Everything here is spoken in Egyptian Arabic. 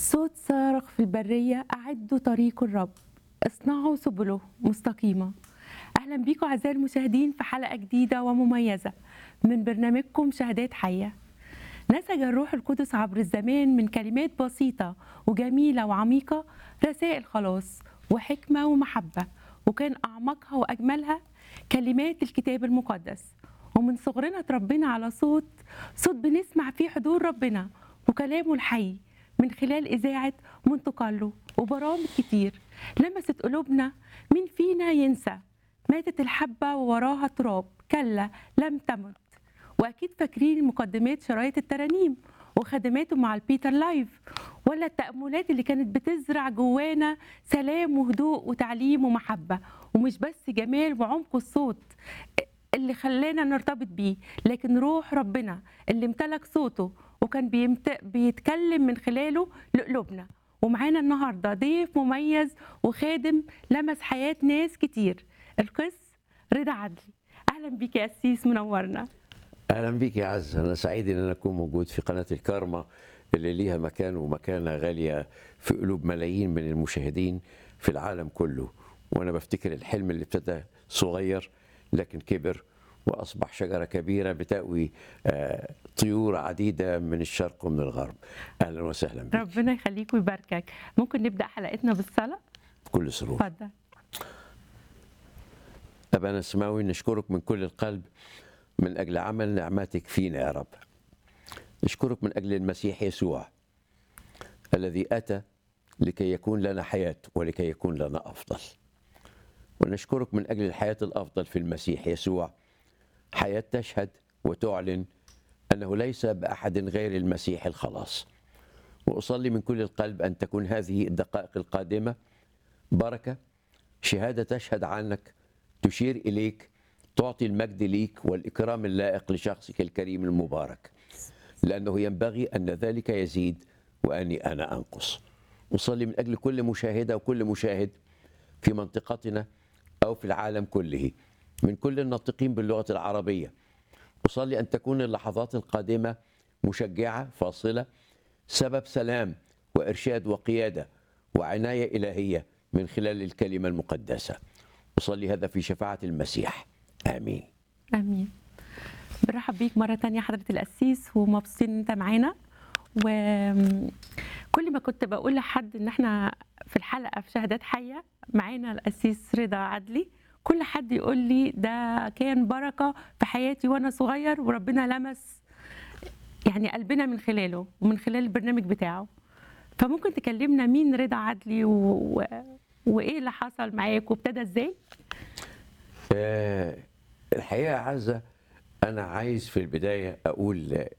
صوت صارخ في البرية أعدوا طريق الرب اصنعوا سبله مستقيمة أهلا بيكم أعزائي المشاهدين في حلقة جديدة ومميزة من برنامجكم شهادات حية نسج الروح القدس عبر الزمان من كلمات بسيطة وجميلة وعميقة رسائل خلاص وحكمة ومحبة وكان أعمقها وأجملها كلمات الكتاب المقدس ومن صغرنا اتربينا على صوت صوت بنسمع فيه حضور ربنا وكلامه الحي من خلال إذاعة منتقله وبرامج كتير لمست قلوبنا مين فينا ينسى ماتت الحبة ووراها تراب كلا لم تمت وأكيد فاكرين مقدمات شرايط الترانيم وخدماته مع البيتر لايف ولا التأملات اللي كانت بتزرع جوانا سلام وهدوء وتعليم ومحبة ومش بس جمال وعمق الصوت اللي خلانا نرتبط بيه لكن روح ربنا اللي امتلك صوته وكان بيمت... بيتكلم من خلاله لقلوبنا ومعانا النهارده ضيف مميز وخادم لمس حياة ناس كتير القس رضا عدلي اهلا بيك يا قسيس منورنا اهلا بيك يا عز انا سعيد ان انا اكون موجود في قناه الكارما اللي ليها مكان ومكانه غاليه في قلوب ملايين من المشاهدين في العالم كله وانا بفتكر الحلم اللي ابتدى صغير لكن كبر واصبح شجره كبيره بتأوي آه، طيور عديده من الشرق ومن الغرب اهلا وسهلا بك ربنا يخليك ويباركك ممكن نبدا حلقتنا بالصلاه بكل سرور اتفضل أبانا السماوي نشكرك من كل القلب من أجل عمل نعمتك فينا يا رب نشكرك من أجل المسيح يسوع الذي أتى لكي يكون لنا حياة ولكي يكون لنا أفضل ونشكرك من أجل الحياة الأفضل في المسيح يسوع حياة تشهد وتعلن أنه ليس بأحد غير المسيح الخلاص وأصلي من كل القلب أن تكون هذه الدقائق القادمة بركة شهادة تشهد عنك تشير إليك تعطي المجد ليك والإكرام اللائق لشخصك الكريم المبارك لأنه ينبغي أن ذلك يزيد وأني أنا أنقص أصلي من أجل كل مشاهدة وكل مشاهد في منطقتنا أو في العالم كله من كل الناطقين باللغة العربية أصلي أن تكون اللحظات القادمة مشجعة فاصلة سبب سلام وإرشاد وقيادة وعناية إلهية من خلال الكلمة المقدسة أصلي هذا في شفاعة المسيح آمين امين برحب بيك مره تانية حضره القسيس ومبسوطين ان انت معانا وكل ما كنت بقول لحد ان احنا في الحلقه في شهادات حيه معانا القسيس رضا عدلي كل حد يقول لي ده كان بركه في حياتي وانا صغير وربنا لمس يعني قلبنا من خلاله ومن خلال البرنامج بتاعه فممكن تكلمنا مين رضا عدلي و... و... وايه اللي حصل معاك وابتدى ازاي؟ آه، الحقيقة يا عزة أنا عايز في البداية أقول